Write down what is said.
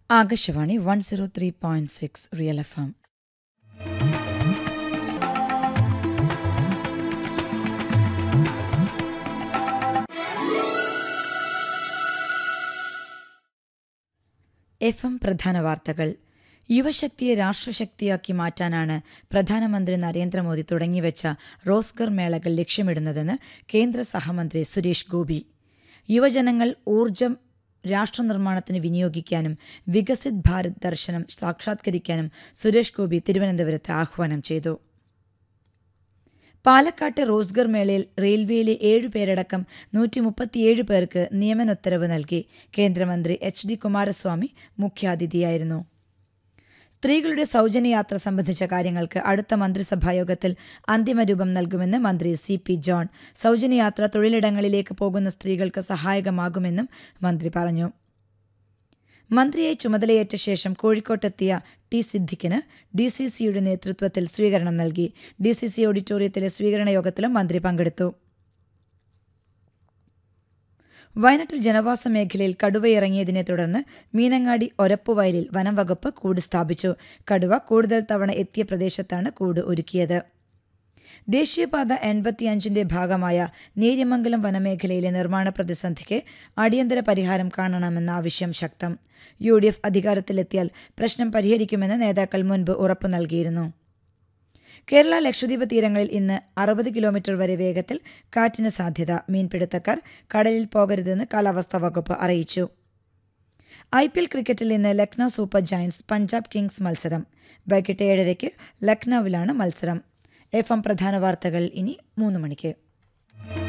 Akashvani one zero three point six real F M F M പ്രധാന വാർത്തകൾ യുവശക്തിയെ രാഷ്ട്രശക്തിയാക്കി മാറ്റാനാണ് പ്രധാനമന്ത്രി നരേന്ദ്രമോദി തുടങ്ങിവെച്ച റോസ്ഗർ മേളകൾ ലക്ഷ്യമിടുന്നതെന്ന് കേന്ദ്ര സഹമന്ത്രി സുരേഷ് ഗോപി യുവജനങ്ങൾ ഊർജം രാഷ്ട്രനിർമ്മാണത്തിന് വിനിയോഗിക്കാനും വികസിത് ഭാരത് ദർശനം സാക്ഷാത്കരിക്കാനും സുരേഷ് ഗോപി തിരുവനന്തപുരത്ത് ആഹ്വാനം ചെയ്തു പാലക്കാട്ടെ റോസ്ഗർ മേളയിൽ റെയിൽവേയിലെ ഏഴു പേരടക്കം നൂറ്റി മുപ്പത്തിയേഴ് പേർക്ക് നിയമനോത്തരവ് നൽകി കേന്ദ്രമന്ത്രി എച്ച് ഡി കുമാരസ്വാമി മുഖ്യാതിഥിയായിരുന്നു സ്ത്രീകളുടെ സൗജന്യയാത്ര സംബന്ധിച്ച കാര്യങ്ങൾക്ക് അടുത്ത മന്ത്രിസഭായോഗത്തിൽ അന്തിമരൂപം നൽകുമെന്ന് മന്ത്രി സി പി ജോൺ സൗജന്യയാത്ര തൊഴിലിടങ്ങളിലേക്ക് പോകുന്ന സ്ത്രീകൾക്ക് സഹായകമാകുമെന്നും മന്ത്രി പറഞ്ഞു മന്ത്രിയായി ചുമതലയേറ്റ ശേഷം കോഴിക്കോട്ടെത്തിയ ടി സിദ്ദിഖിന് ഡി സി സിയുടെ നേതൃത്വത്തിൽ സ്വീകരണം നൽകി ഡി സി സി ഓഡിറ്റോറിയത്തിലെ സ്വീകരണ യോഗത്തിലും മന്ത്രി പങ്കെടുത്തു വയനാട്ടിൽ ജനവാസ മേഖലയിൽ കടുവയിറങ്ങിയതിനെ തുടർന്ന് മീനങ്ങാടി ഒരപ്പുവയലിൽ വനം വകുപ്പ് കൂട് സ്ഥാപിച്ചു കടുവ കൂടുതൽ തവണ എത്തിയ പ്രദേശത്താണ് കൂട് ഒരുക്കിയത് ദേശീയപാത എൺപത്തിയഞ്ചിന്റെ ഭാഗമായ നേര്യമംഗലം വനമേഖലയിലെ നിർമ്മാണ പ്രതിസന്ധിക്ക് അടിയന്തര പരിഹാരം കാണണമെന്ന ആവശ്യം ശക്തം യു ഡി എഫ് അധികാരത്തിലെത്തിയാൽ പ്രശ്നം പരിഹരിക്കുമെന്ന് നേതാക്കൾ മുൻപ് ഉറപ്പു നൽകിയിരുന്നു കേരള ലക്ഷദ്വീപ് തീരങ്ങളിൽ ഇന്ന് അറുപത് കിലോമീറ്റർ വരെ വേഗത്തിൽ കാറ്റിന് സാധ്യത മീൻപിടുത്തക്കാർ കടലിൽ പോകരുതെന്ന് കാലാവസ്ഥാ വകുപ്പ് അറിയിച്ചു ഐ പി എൽ ക്രിക്കറ്റിൽ ഇന്ന് Lucknow super giants Punjab kings മത്സരം വൈകിട്ട് ഏഴരയ്ക്ക് ലക്നൌവിലാണ് മത്സരം എഫ് എം പ്രധാന വാർത്തകൾ ഇനി മൂന്ന് മണിക്ക്